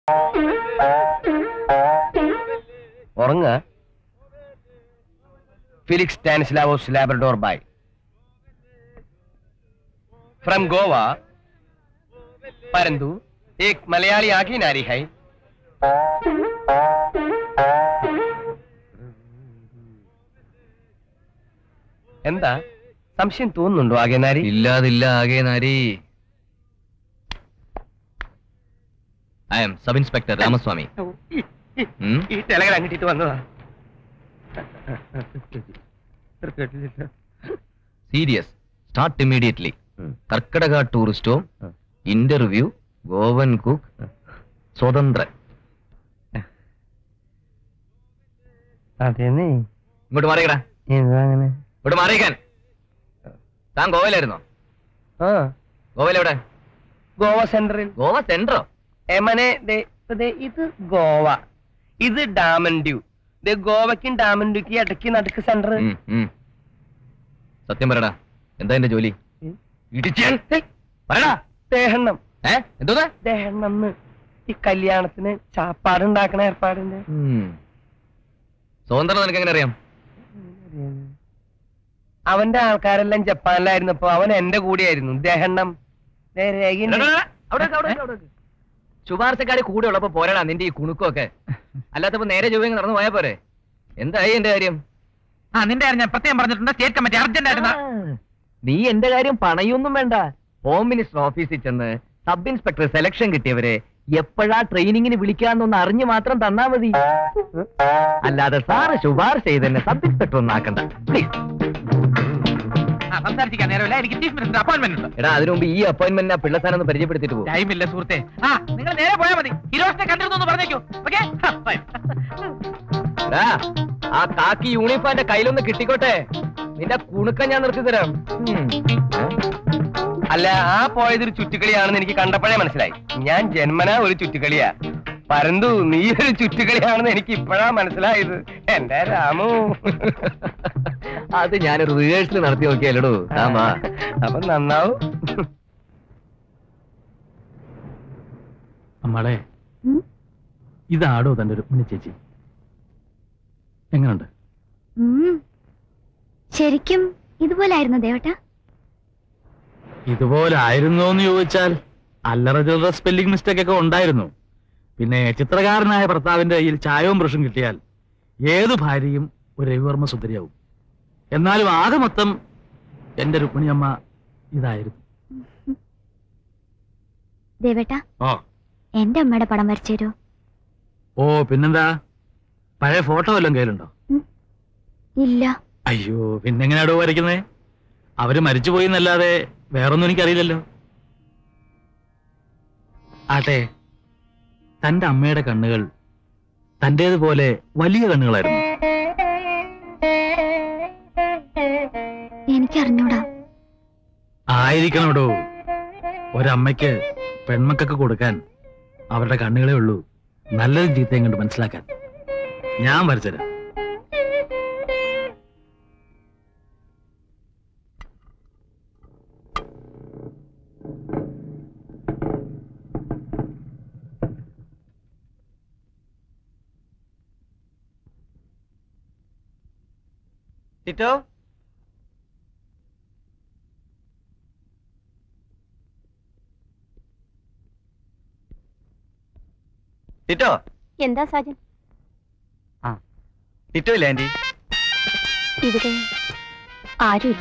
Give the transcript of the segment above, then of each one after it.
ഉറങ്ങ Felix Stanislaus Labrador ബായ് from Goa परंतु एक मलयाली आगे नारी है എന്താ സംശയം തോന്നുന്നുണ്ടോ ആകെ നാരി ഇല്ലാതില്ല ആകെ നാരി I M sub inspector Ramaswamy ഉം? ഈ ടെലഗ്രാം കിട്ടിയിട്ട് വന്നതാ സീരിയസ് സ്റ്റാർട്ട് ഇമ്മീഡിയറ്റ്ലി ഉം. കർക്കടക ടൂറിസ്റ്റ് ഹോം ഉം. ഇന്റർവ്യൂ ഗോവൻ കുക്ക് സ്വതന്ത്രൻ അതേന്നേ ഇങ്ങോട്ട് മാറിയടാ എന്താ അങ്ങനെ ഇങ്ങോട്ട് മാറിയിക്കാൻ താൻ ഗോവയിലായിരുന്നോ ആ ഗോവയിൽ എവിടെ ഗോവ സെൻട്രൽ ഗോവ സെൻട്രോ എമനെ ദേ ദേ ഇത് ഗോവ ഇത് ഡാമൻ ഡ്യൂ ദേ ഗോവയ്ക്കും ഡാമൻ ഡ്യൂക്ക് ഇടയ്ക്ക് നടുക്ക് സെന്റർ ഉം, ഉം. സത്യം പറയടാ എന്താ എന്റെ ജോലി ഇടിച്ചാൽ പറയടാ ദേഹണ്ണം ഏ എന്തോന്നാ ദേഹണ്ണം ഈ കല്യാണത്തിന് ചാപ്പാടുണ്ടാക്കണ ഏർപ്പാടിന്റെ സ്വതന്ത്രം നിനക്ക് എങ്ങനെ അറിയാം അവന്റെ ആൾക്കാരെല്ലാം ജപ്പാനിലായിരുന്നപ്പോ അവൻ എന്റെ കൂടെയായിരുന്നു ദേഹണ്ണം ദേ രേഖയുണ്ട്. ശുപാർശക്കാരി കൂടെ ഉള്ളപ്പോ പോരാടാ നിന്റെ ഈ കുണുക്കൊക്കെ അല്ലാത്തപ്പോ നേരെ ചൊവ്വ നടന്നു പോയാ പോരെ എന്തായി എന്റെ കാര്യം ആ നിന്റെ കാര്യം ഞാൻ പ്രത്യേകം പറഞ്ഞിട്ടുണ്ട് സ്റ്റേറ്റ് കമ്മിറ്റി അർജന്റ് ആയിരുന്നു നീ എന്റെ കാര്യം പണയൊന്നും വേണ്ട ഹോം മിനിസ്റ്റർ ഓഫീസിൽ ചെന്ന് സബ് ഇൻസ്പെക്ടർ സെലക്ഷൻ കിട്ടിയവരെ എപ്പോഴാ ട്രെയിനിങ്ങിന് വിളിക്കാന്നൊന്ന് അറിഞ്ഞു മാത്രം തന്നാ മതി അല്ലാതെ സാറ് ശുപാർശ ചെയ്തെന്നെ സബ് ഇൻസ്പെക്ടർ ഒന്നും ആക്കണ്ട പ്ലീസ് ആ സംസാരിക്കാൻ നേരമില്ല എനിക്ക് ചീഫ് മിനിസ്റ്റർ അപ്പോയിന്റ്മെന്റ് ഉണ്ട് എടാ അതിനു മുമ്പ് ഈ അപ്പോയിന്റ്മെന്റ് ആ പിള്ളസാൻ ഒന്ന് പരിചയപ്പെടുത്തിട്ട് പോകും ടൈം ഇല്ല സുഹൃത്തെ ആ നിങ്ങൾ നേരെ പോയാൽ മതി ഹിരോഷിനെ കണ്ടിരുന്നു എന്ന് പറഞ്ഞേക്കൂ ഓക്കെ എടാ, ആ കാക്കി യൂണിഫോമിന്റെ കയ്യിലൊന്ന് കിട്ടിക്കോട്ടെ നിന്റെ കുണുക്കം ഞാൻ നിർത്തി തരാം ഉം. അല്ല ആ പോയത് ഒരു ചുറ്റുകളിയാണെന്ന് എനിക്ക് കണ്ടപ്പോഴേ മനസ്സിലായി ഞാൻ ജന്മനാ ഒരു ചുറ്റുകളിയാ പരന്തു നീ ഒരു ചുറ്റുകളിയാണെന്ന് എനിക്ക് ഇപ്പോഴാ മനസ്സിലായത് എന്റെ രാമു അത് ഞാനൊരു റിഹേഴ്സൽ നടത്തി നോക്കിയല്ലടോ താമാ അപ്പൊ നന്നാവും അമ്മാളെ ഉം? ഇതാടോ തന്റെ രുക്മിണി ചേച്ചി എങ്ങനുണ്ട് ഉം. ശരിക്കും ഇതുപോലായിരുന്നു ദേവട്ട ഇതുപോലെ ആയിരുന്നോ എന്ന് ചോദിച്ചാൽ അല്ലറ ചില്ലറ സ്പെല്ലിംഗ് മിസ്റ്റേക്ക് ഒക്കെ ഉണ്ടായിരുന്നു പിന്നെ ചിത്രകാരനായ ഭർത്താവിന്റെ കയ്യിൽ ചായവും ബ്രഷും കിട്ടിയാൽ ഏത് ഭാര്യയും ഒരു രവിവർമ്മ സുന്ദരിയാവും എന്നാലും ആകെ മൊത്തം എന്റെ രുക്മിണിയമ്മ ഇതായിരുന്നു ദേവേട്ട ഓ എന്റെ അമ്മയുടെ പടം വരച്ചു തരുമോ ഓ പിന്നെന്താ പഴയ ഫോട്ടോ വല്ലതും കയ്യിലുണ്ടോ ഇല്ല അയ്യോ പിന്നെങ്ങനെയാടോ വരയ്ക്കുന്നേ അവര് മരിച്ചുപോയി എന്നല്ലാതെ വേറൊന്നും എനിക്കറിയില്ലല്ലോ ആട്ടെ തന്റെ അമ്മയുടെ കണ്ണുകൾ തന്റേതുപോലെ വലിയ കണ്ണുകളായിരുന്നു എനിക്കറിഞ്ഞൂടാ ആയിരിക്കണോടോ ഒരമ്മയ്ക്ക് പെൺമക്കൾക്ക് കൊടുക്കാൻ അവരുടെ കണ്ണുകളേ ഉള്ളൂ നല്ലതും ചീത്തയും കണ്ട് മനസ്സിലാക്കാൻ ഞാൻ വരച്ചുതരാം ടിറ്റോ ടിറ്റോ എന്താ സാജൻ ടിറ്റോ ഇല്ല ആന്റി ഇവിടെ ആരുമില്ല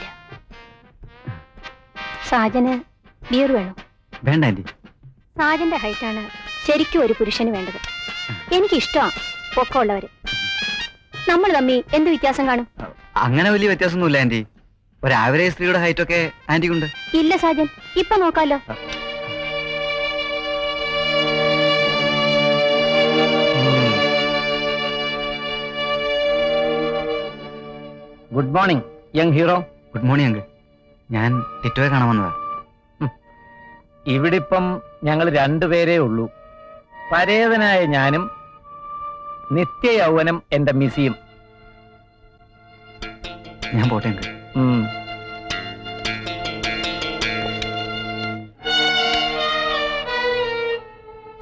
സാജന് ബിയർ വേണോ വേണ്ട ആന്റി സാജന്റെ ഹൈറ്റാണ് ശരിക്കും ഒരു പുരുഷന് വേണ്ടത് എനിക്കിഷ്ടമാണ് പൊക്കമുള്ളവര് നമ്മൾ തമ്മി എന്ത് വ്യത്യാസം കാണും അങ്ങനെ വലിയ വ്യത്യാസമൊന്നുമില്ല ആന്റി ഒരു ആവറേജ് സ്ത്രീയുടെ ഹൈറ്റ് ഒക്കെ ആന്റിക്കുണ്ട് ഇല്ല സാജൻ ഇപ്പൊ നോക്കാലോ good morning young hero good morning uncle ഞാൻ ടിറ്റോയെ കാണാൻ വന്നതാ ഇവിടെ ഇപ്പം ഞങ്ങൾ രണ്ടുപേരേ ഉള്ളൂ പരേതനായ ഞാനും നിത്യ യൗവനം എന്റെ മിസിയും ഞാൻ പോട്ടെ അങ്കിൾ ഉം.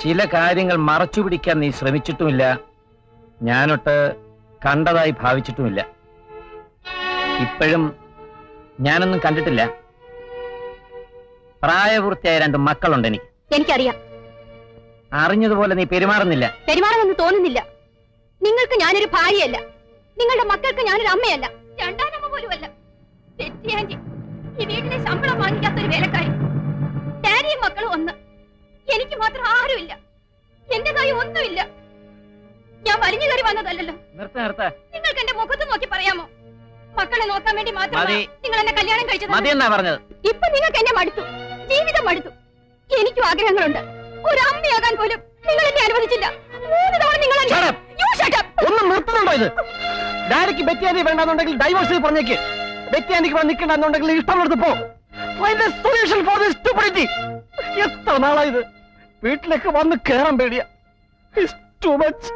ചില കാര്യങ്ങൾ മറച്ചു പിടിക്കാൻ നീ ശ്രമിച്ചിട്ടുമില്ല ഞാനൊട്ട് കണ്ടതായി ഭാവിച്ചിട്ടുമില്ല ഇപ്പോഴും ഞാനൊന്നും കണ്ടിട്ടില്ല പ്രായപൂർത്തിയായ രണ്ട് മക്കളുണ്ട് എനിക്ക് എനിക്കറിയാം അറിഞ്ഞതുപോലെ നീ പെരുമാറുന്നില്ല പെരുമാറുമെന്ന് തോന്നുന്നില്ല നിങ്ങൾക്ക് ഞാനൊരു ഭാര്യയല്ല നിങ്ങളുടെ മക്കൾക്ക് ഞാനൊരു അമ്മയല്ല രണ്ടാനമ്മ പോലുമല്ല തെറ്റി ആന്റി ഈ വീട്ടിലെ ശമ്പളം വാങ്ങിക്കാത്ത ഒരു വേലക്കാരി ഡാഡിയും മക്കളും ഒന്ന് എനിക്ക് മാത്രം ആരുമില്ല എന്റേതായി ഒന്നുമില്ല ഞാൻ വലിഞ്ഞു കയറി വന്നതല്ലല്ലോ നിർത്ത നിർത്ത നിങ്ങൾക്ക് എന്റെ മുഖത്ത് നോക്കി പറയാമോ മക്കളെ നോക്കാൻ വേണ്ടി മാത്രമാണ് മതി. നിങ്ങൾ എന്നെ കല്യാണം കഴിച്ചത് മതി എന്നാ പറഞ്ഞത് ഇപ്പൊ നിങ്ങൾക്ക് എന്നെ മടുത്തു ജീവിതം മടുത്തു എനിക്കും ആഗ്രഹങ്ങളുണ്ട് ഒരു അമ്മയാകാൻ പോലും നിങ്ങൾ എന്നെ അനുവദിച്ചില്ല മൂന്ന് തവണ നിങ്ങൾ എന്നെ- Shut up. You shut up. ഒന്ന് നിർത്തുന്നുണ്ടോ ഇത് ഡാഡിക്ക് ബെറ്റിയാനി വേണ്ടെന്നുണ്ടെങ്കിൽ ഡൈവോഴ്സ് പറഞ്ഞേക്ക് ബെറ്റിയാനിക്ക് വന്ന് നിൽക്കണ്ടെന്നുണ്ടെങ്കിൽ ഇഷ്ടമുള്ളത് പോ സൊല്യൂഷൻ ഫോർ ദിസ് സ്റ്റുപ്പിഡിറ്റി എത്ര നാളായി ഇത് വീട്ടിലേക്ക് വന്ന് കേറാൻ പേടിയ ടു മച്ച്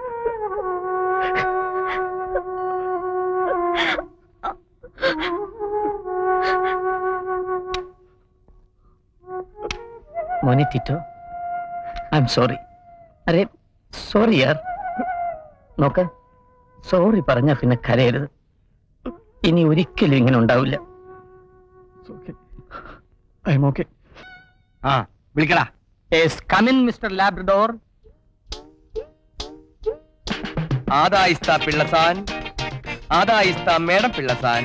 മോനെ ടിറ്റോ ഐ എം സോറി അരെ സോറി യാർ നോക്ക് സോറി പറഞ്ഞ പിന്നെ കരയരുത് ഇനി ഒരിക്കലും ഇങ്ങനെ ഉണ്ടാവില്ല ഐ എം ഓക്കെ ആ വിളിക്കടാ കമിൻ മിസ്റ്റർ ലാബ്രഡോർ ആദായിസ്ത പിള്ളസാൻ ആദായിസ്ത മേഡം പിള്ളസാൻ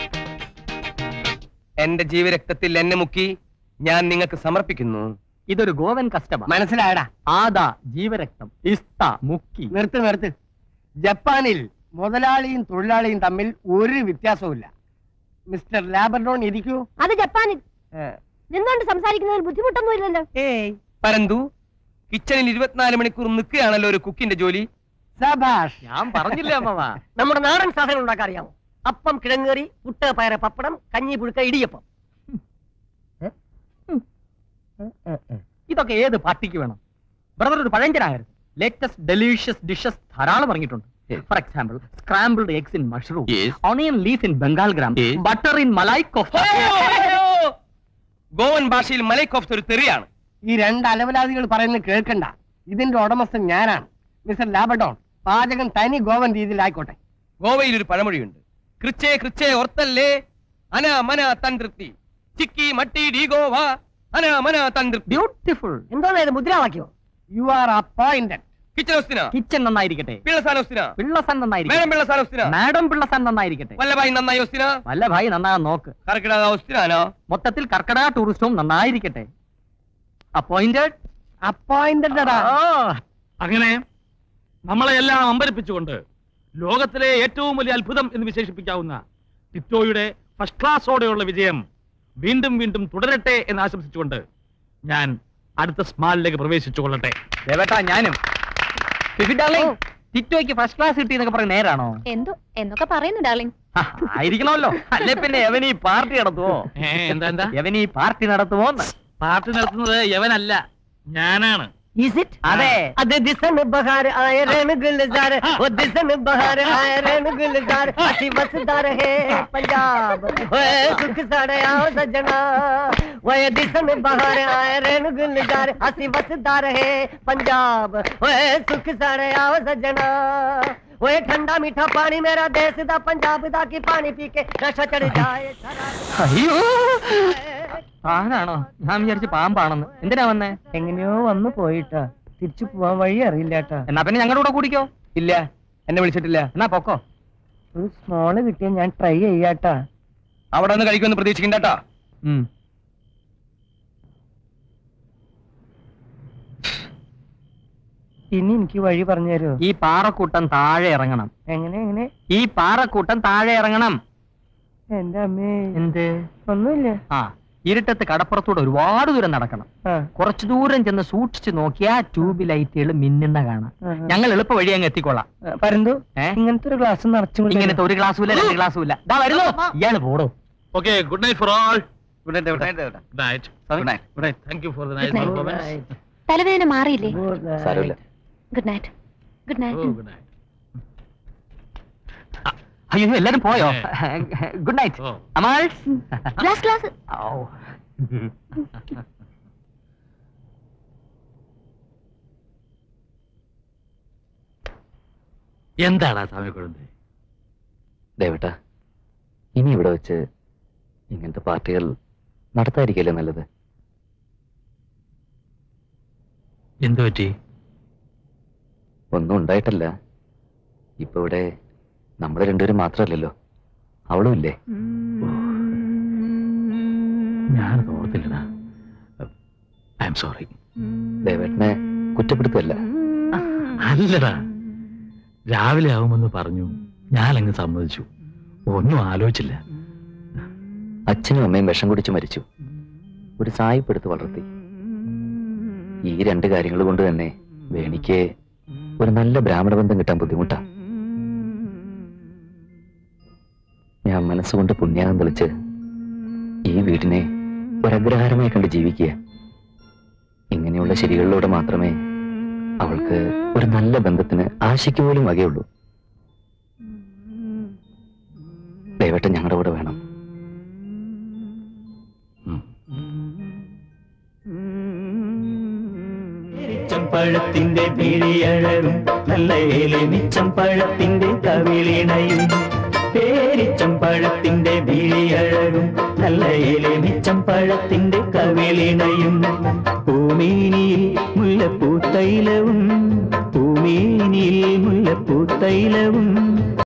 എന്റെ ജീവരക്തത്തിൽ എന്നെ മുക്കി ഞാൻ നിങ്ങൾക്ക് സമർപ്പിക്കുന്നു ഇതൊരു ഗോവൻ കസ്റ്റമർ മനസ്സിലായടാ ആദാ ജീവരക്തം ഇസ്ത മുക്കി നിർത്ത് നിർത്ത് ജപ്പാനിൽ മുതലാളിയും തൊഴിലാളിയും തമ്മിൽ ഒരു വ്യത്യാസവുമില്ല മിസ്റ്റർ ലാബർഡോൺ ഇരിക്കൂ അത് ജപ്പാനിൽ നിന്നുകൊണ്ട് സംസാരിക്കുന്നതിൽ ബുദ്ധിമുട്ടൊന്നുമില്ലല്ലോ ഏയ് പരന്തു കിച്ചണിൽ ഇരുപത്തിനാല് മണിക്കൂർ നിൽക്കുകയാണല്ലോ ഒരു കുക്കിന്റെ ജോലി സബാഷ് ഞാൻ പറഞ്ഞില്ല അമ്മ നമ്മുടെ നാടൻ സാധനങ്ങൾ ഉണ്ടാക്കാൻ അറിയാമോ അപ്പം കിഴങ്ങേറി പുട്ട് പയറ പപ്പടം കഞ്ഞി പുഴുക്ക ഇടിയപ്പം ഇതൊക്കെ ഏത് പാർട്ടിക്ക് വേണം ബ്രദർ ഒരു പഴഞ്ചനാകരുത് ലേറ്റസ്റ്റ് ഡെലീഷ്യസ് ഡിഷസ് ധാരാളം ഇറങ്ങിയിട്ടുണ്ട് for example scrambled eggs in mushroom onion leaf in Bengal gram butter in malai kofta Goan ഭാഷയിൽ മലൈക്കോഫ്റ്റ് ഒരു തെറിയാണ് ഈ രണ്ട് അലവലാദികൾ പറയുന്നത് കേൾക്കണ്ട ഇതിന്റെ ഉടമസ്ഥൻ ഞാനാണ് മിസ്റ്റർ ലാബഡോൺ പാചകം തനി ഗോവൻ രീതിയിലായിക്കോട്ടെ ഗോവയിൽ ഒരു പഴമൊഴിയുണ്ട് കൃച്ചേ കൃച്ചേ ഓർത്തല്ലേ അന മന തന്ത്രി ചിക്കി മട്ടി ഡി ഗോവ അന മന തന്ത്രി ബ്യൂട്ടിഫുൾ എന്തോന്നാ ഇത് മുദ്രാവാക്യോ യു ആർ അപ്പോയിന്റഡ് കിച്ചൻ ഹോസ്തിന കിച്ചൺ നന്നായിരിക്കട്ടെ പിള്ളസാൻ ഹോസ്തിന പിള്ളസൻ മേഡം നന്നായിരിക്കട്ടെ പിള്ളസാൻ ഹോസ്തിന മാഡം പിള്ളസൻ നന്നായിരിക്കട്ടെ വല്ലഭായി നന്നായി ഹോസ്തിന വല്ല ഭായി നന്നാകാൻ നോക്ക് കറക്കിടാ ഹോസ്തിനാനോ മൊത്തത്തിൽ കർക്കടക ടൂറിസ്റ്റ് ഹോം നന്നായിരിക്കട്ടെ അപ്പോയിന്റഡ് അപ്പോയിന്റഡ് അങ്ങനെ നമ്മളെ എല്ലാം അമ്പരിപ്പിച്ചുകൊണ്ട് ലോകത്തിലെ ഏറ്റവും വലിയ അത്ഭുതം എന്ന് വിശേഷിപ്പിക്കാവുന്ന ടിറ്റോയുടെ ഫസ്റ്റ് ക്ലാസ്സോടെയുള്ള വിജയം വീണ്ടും വീണ്ടും തുടരട്ടെ എന്ന് ആശംസിച്ചുകൊണ്ട് ഞാൻ അടുത്ത സ്മാളിലേക്ക് പ്രവേശിച്ചു കൊള്ളട്ടെ ദേവേട്ടാ ഞാനും ഫിഫി ഡാർലിംഗ് ടിറ്റോയ്ക്ക് ഫസ്റ്റ് ക്ലാസ് കിട്ടി എന്നൊക്കെ പറയുന്നത് നേരാണോ എന്തോ എന്നൊക്കെ പറയുന്നു ഡാർലിംഗ് ആ, ആയിരിക്കണമല്ലോ അല്ലെ പിന്നെ എവനീ പാർട്ടി നടത്തുവോ ഏ, എന്താ എന്താ എവനീ പാർട്ടി നടത്തുമോ പാർട്ടി നടത്തുന്നത് യവനല്ല ഞാനാണ് Is it? അതെ. അതെ ദിസൻ ബഹാർ ആയ രേണ ഗുൽസാർ ഓ ദിസൻ ബഹാർ ആയ രേണ ഗുൽസാർ അസി വസദാർ ഹേ പഞ്ചാബ് ഓਏ സുਖ സാੜੇ ਆਓ ਸੱਜਣਾ ਓਏ ਦਿਸਨ ਬਹਾਰ ਆਏ ਰੇਣ ਗੁਲਜ਼ਾਰ ਅਸੀਂ ਵਸਦਾ ਰਹੇ ਪੰਜਾਬ ਓਏ ਸੁਖ ਸਾੜੇ ਆਓ ਸੱਜਣਾ ਓਏ ਠੰਡਾ ਮਿੱਠਾ ਪਾਣੀ ਮੇਰਾ ਦੇਸ਼ ਦਾ ਪੰਜਾਬ ਦਾ ਕੀ ਪਾਣੀ ਪੀ ਕੇ ਨਸ਼ਾ ਚੜ ਜਾਏ അയ്യോ ആരാണോ ഞാൻ വിചാരിച്ചു പാമ്പാണെന്ന് എന്തിനാ വന്നേ എങ്ങനെയോ വന്നു പോയിട്ടാ തിരിച്ചു പോവാൻ വഴി അറിയില്ലാട്ടാ എന്നാ പിന്നെ ഞങ്ങളുടെ കൂടെ കൂടിക്കോ ഇല്ല എന്നെ വിളിച്ചിട്ടില്ല എന്നാ പൊക്കോ ഒരു സ്മോള് കിട്ടിയ ഞാൻ ട്രൈ ചെയ്യാട്ടാ അവിടെ നിന്ന് കഴിക്കുമെന്ന് പ്രതീക്ഷിക്കണ്ടട്ടാ ഇനി എനിക്ക് വഴി പറഞ്ഞു തരുമോ ഈ പാറക്കൂട്ടം താഴെ ഇറങ്ങണം എങ്ങനെ എങ്ങനെ ഈ പാറക്കൂട്ടം താഴെ ഇറങ്ങണം എന്റെ അമ്മേ എന്ത് ഒന്നുമില്ല ആ ഇരുട്ടത്ത് കടപ്പുറത്തൂടെ ഒരുപാട് ദൂരം നടക്കണം ആ, കുറച്ചു ദൂരം ചെന്ന് സൂക്ഷിച്ചു നോക്കിയാ ട്യൂബ് ലൈറ്റുകൾ മിന്നുന്ന കാണാം ആ, ഞങ്ങൾ എളുപ്പ വഴി അങ്ങ് എത്തിക്കൊള്ളാം ആ. പരന്തു ഏ? ഇങ്ങനത്തെ ഒരു ഗ്ലാസ് നിറച്ചു ഇങ്ങനത്തെ ഒരു ഗ്ലാസ്സും ഇല്ല രണ്ട് ഗ്ലാസ്സും ഇല്ല ദാ വരുന്നു ഇയാള് പോടോ okay good night for all good night good night good night good night good night thank you for the nice Good night. Performance തലവേദന മാറിയില്ലേ സാരമില്ല ഗുഡ് നൈറ്റ് ഗുഡ് ഓ നൈറ്റ് ഗുഡ് നൈറ്റ് അയ്യോ എല്ലാരും പോയോ ഗുഡ് നൈറ്റ് ഓ അമാൾ glass glass എന്താടാ സ്വാമി കുഴന്തേ ദേവട്ട ഇനി ഇവിടെ വെച്ച് ഇങ്ങനത്തെ പാർട്ടികൾ നടത്താതിരിക്കല്ലേ നല്ലത് എന്തു പറ്റി ഒന്നും ഉണ്ടായിട്ടല്ല ഇപ്പൊ ഇവിടെ നമ്മൾ രണ്ടുപേരും മാത്രമല്ലല്ലോ അവളും ഇല്ലേ ഞാനത് ഓർത്തില്ലടാ ഐ എം സോറി ദേവേട്ടനെ കുറ്റപ്പെടുത്തല്ല അല്ലടാ രാവിലെ ആവുമെന്ന് പറഞ്ഞു ഞാനങ്ങ് സമ്മതിച്ചു ഒന്നും ആലോചിച്ചില്ല അച്ഛനും അമ്മയും വിഷം കുടിച്ച് മരിച്ചു ഒരു സായിപ്പെടുത്ത് വളർത്തി ഈ രണ്ട് കാര്യങ്ങൾ കൊണ്ട് തന്നെ വേണിക്ക് ഒരു നല്ല ബ്രാഹ്മണ ബന്ധം കിട്ടാൻ ബുദ്ധിമുട്ടാ ഞാൻ മനസ്സുകൊണ്ട് പുണ്യാകം തെളിച്ച് ഈ വീടിനെ ഒരഗ്രഹാരമായി കണ്ട് ജീവിക്കുക ഇങ്ങനെയുള്ള ശരികളിലൂടെ മാത്രമേ അവൾക്ക് ഒരു നല്ല ബന്ധത്തിന് ആശയ്ക്ക് പോലും വകയുള്ളൂ ദയവട്ടെ ഞങ്ങളുടെ കൂടെ വേണം പഴത്തിന്റെ പിഴിയഴകും നല്ല ഏലിമിച്ചം പഴത്തിന്റെ കവിളിണയും പേരിച്ചം പഴത്തിന്റെ വിഴിയഴകും നല്ല ഏലിമിച്ചം പഴത്തിന്റെ കവിളിണയും പൂമേനിയിൽ മുല്ലപ്പൂത്തൈലവും പൂമേനിയിൽ മുല്ലപ്പൂത്തൈലവും